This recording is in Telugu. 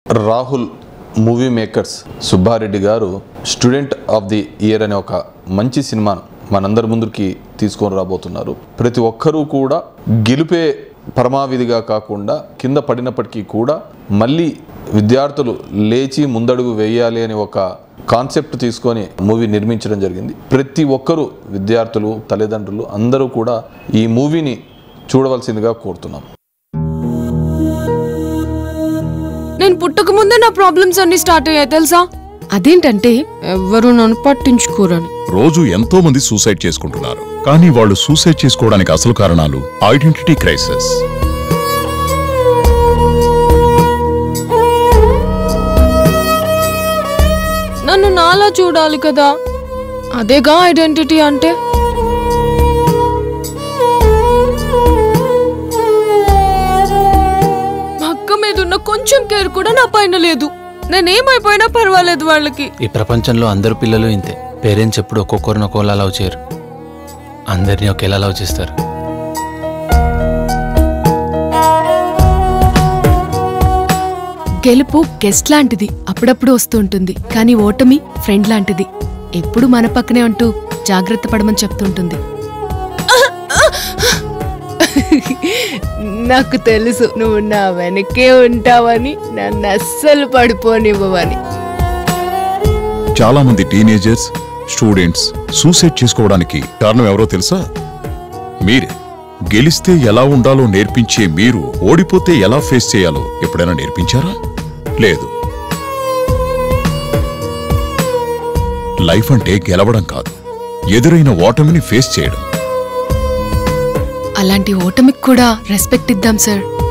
రాహుల్ మూవీ మేకర్స్ సుబ్బారెడ్డి గారు స్టూడెంట్ ఆఫ్ ది ఇయర్ అనే ఒక మంచి సినిమాను మనందరి ముందుకి తీసుకొని రాబోతున్నారు ప్రతి ఒక్కరూ కూడా గెలిపే పరమావిధిగా కాకుండా కింద పడినప్పటికీ కూడా మళ్ళీ విద్యార్థులు లేచి ముందడుగు వేయాలి అని ఒక కాన్సెప్ట్ తీసుకొని మూవీ నిర్మించడం జరిగింది ప్రతి ఒక్కరూ విద్యార్థులు తల్లిదండ్రులు అందరూ కూడా ఈ మూవీని చూడవలసిందిగా కోరుతున్నాం నేను పుట్టక ముందే నా ప్రాబ్లమ్స్ అన్ని స్టార్ట్ అయ్యాయి తెలుసా అదేంటంటే ఎవరు నన్ను పట్టించుకోరని రోజు ఎంతో మంది సూసైడ్ చేసుకుంటున్నారు కానీ వాళ్ళు సూసైడ్ చేసుకోవడానికి అసలు కారణాలు ఐడెంటిటీ క్రైసిస్ నన్ను నాలా చూడాలి కదా అదేగా ఐడెంటిటీ అంటే మా అక్క మీద ఉన్న కొంచెం కేర్ కూడా నా పైన లేదు నేనేమైపోయినా పర్వాలేదు వాళ్ళకి ఈ ప్రపంచంలో అందరు పిల్లలు ఇంతే పేరెంట్స్ ఎప్పుడు ఒక్కొక్కరిని ఒక్కోలా లవ్ చేయరు అందరినీ ఒకేలా లవ్ చేస్తారు గెలుపు గెస్ట్ లాంటిది అప్పుడప్పుడు వస్తూ ఉంటుంది కానీ ఓటమి ఫ్రెండ్ లాంటిది ఎప్పుడు మన పక్కనే అంటూ జాగ్రత్త పడమని చెప్తుంటుంది నాకు తెలుసు నువ్వు నా వెనకే ఉంటావని నన్ను అస్సలు పడిపోనివ్వవని చాలా మంది టీనేజర్స్ స్టూడెంట్స్ సూసైడ్ చేసుకోవడానికి కారణం ఎవరో తెలుసా మీరే గెలిస్తే ఎలా ఉండాలో నేర్పించే మీరు ఓడిపోతే ఎలా ఫేస్ చేయాలో ఎప్పుడైనా నేర్పించారా లేదు లైఫ్ అంటే గెలవడం కాదు ఎదురైన ఓటమిని ఫేస్ చేయడం అలాంటి ఓటమికి కూడా రెస్పెక్ట్ ఇద్దాం సార్